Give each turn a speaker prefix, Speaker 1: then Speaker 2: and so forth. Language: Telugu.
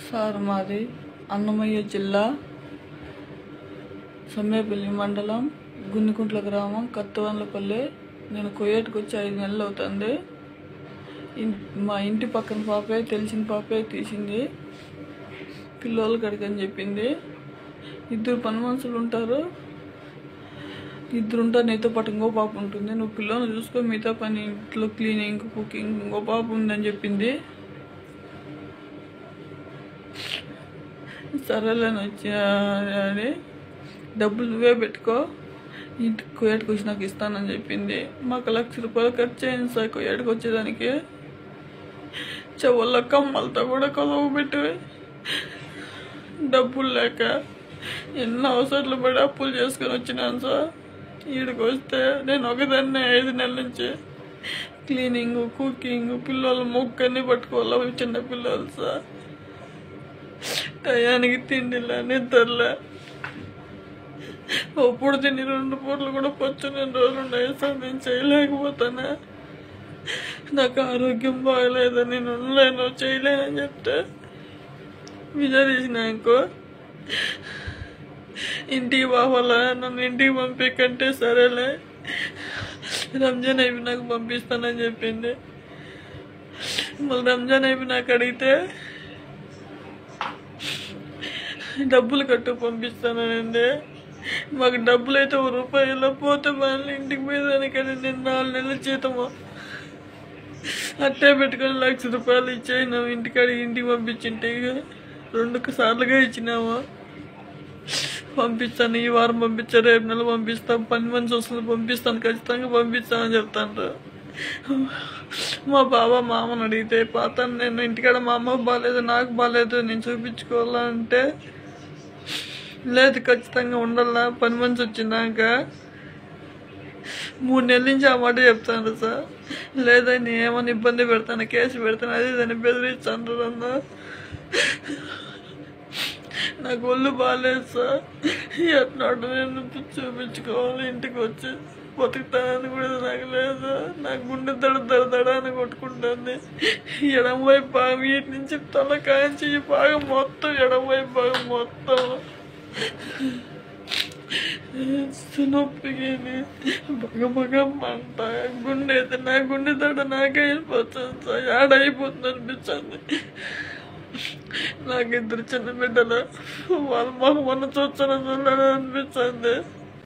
Speaker 1: సార్ మాది అన్నమయ్య జిల్లా సమ్మేపల్లి మండలం గున్నికుంట్ల గ్రామం కత్తవన్లపల్లి నేను కుయేట్కి వచ్చి ఐదు నెలలు అవుతుంది ఇన్- మా ఇంటి పక్కన పాపే తెలిసిన పాపే తీసింది పిల్లోళ్ళ కడికి అని చెప్పింది ఇద్దరు పని మనుషులు ఉంటారు ఇద్దరు ఉంటారు నీతో పాటు ఇంకో పాప ఉంటుంది నువ్వు పిల్లల్ని చూసుకో మిగతా పని ఇంట్లో క్లీనింగ్ కుకింగ్ ఇంకో పాప ఉందని చెప్పింది సరేలేని వచ్చి అని డబ్బులు నువ్వే పెట్టుకో ఇంటికి కోయేటికి వచ్చి నాకు ఇస్తానని చెప్పింది మాకు లక్ష రూపాయలు ఖర్చు అయింది సార్ కోయేటికి వచ్చేదానికి చెవుల్లో కమ్మలతో కూడా కొలవ పెట్టి డబ్బులు లేక ఎన్నో అవసరాలు పడి అప్పులు చేసుకొని వచ్చినాను సార్ ఈడికి వస్తే నేను ఒకదాన్నే ఐదు నెలల నుంచి క్లీనింగ్ కుకింగ్ పిల్లలు మొక్కని పట్టుకోవాలి చిన్న పిల్లలు సార్ టయానికి తిండిలా నిద్రలే అప్పుడు తిని రెండు పూటలు కూడా పచ్చుని రోజులు ఉన్నాయి సార్ నేను చేయలేకపోతానా నాకు ఆరోగ్యం బాగలేదు నేను ఉండలేను చేయలేనని చెప్తే విజయ తీసిన ఇంకో ఇంటికి పోవాలా నన్ను ఇంటికి పంపికంటే సరేలే రంజాన్ అయిపోయి నాకు పంపిస్తానని చెప్పింది మళ్ళీ రంజాన్ అయిపోయి నాకు అడిగితే డబ్బులు కట్టు పంపిస్తానండి మాకు డబ్బులు అయితే ఒక రూపాయలు పోతే మళ్ళీ ఇంటికి పోయేదానికని నేను నాలుగు నెలల జీతము అట్టే పెట్టుకొని లక్ష రూపాయలు ఇచ్చేయినాము ఇంటికాడ ఇంటికి పంపించింటే ఇక రెండు సార్లుగా ఇచ్చినాము పంపిస్తాను ఈ వారం పంపించా రేపు నెల పంపిస్తాను పని మనిషి వస్తుంది పంపిస్తాను ఖచ్చితంగా పంపిస్తానని చెప్తాను మా బావ మామని అడిగితే పాతాను నేను ఇంటికాడ మా అమ్మకు బాగాలేదు నాకు బాగాలేదు నేను చూపించుకోవాలంటే లేదు ఖచ్చితంగా ఉండాలా పని మనిషి వచ్చిందాక మూడు నెలల నుంచి ఆ మాట చెప్తాను సార్ లేదా నేను ఏమైనా ఇబ్బంది పెడతాను కేసు పెడతాను అది దాన్ని బెదిరిస్తాను అన్న నాకు ఒళ్ళు బాగాలేదు సార్ ఎట్లాంటి నేను చూపించుకోవాలి ఇంటికి వచ్చి బతుకుతానని కూడా నాకు లేదు నాకు గుండె దడ దడ దడ అని కొట్టుకుంటుంది ఎడం వైపు భాగం వీటి నుంచి తల కాంచి ఈ భాగం మొత్తం ఎడం వైపు భాగం మొత్తం నొప్పికి బగ బగ మంట గుండె అయితే నా గుండె దడ నాకే వెళ్ళిపోతుంది సార్ ఆడైపోతుంది అనిపించింది నాకు ఇద్దరు చిన్న బిడ్డలు వాళ్ళ మొహం మొన్న చూస్తాను చూడాలని అనిపించింది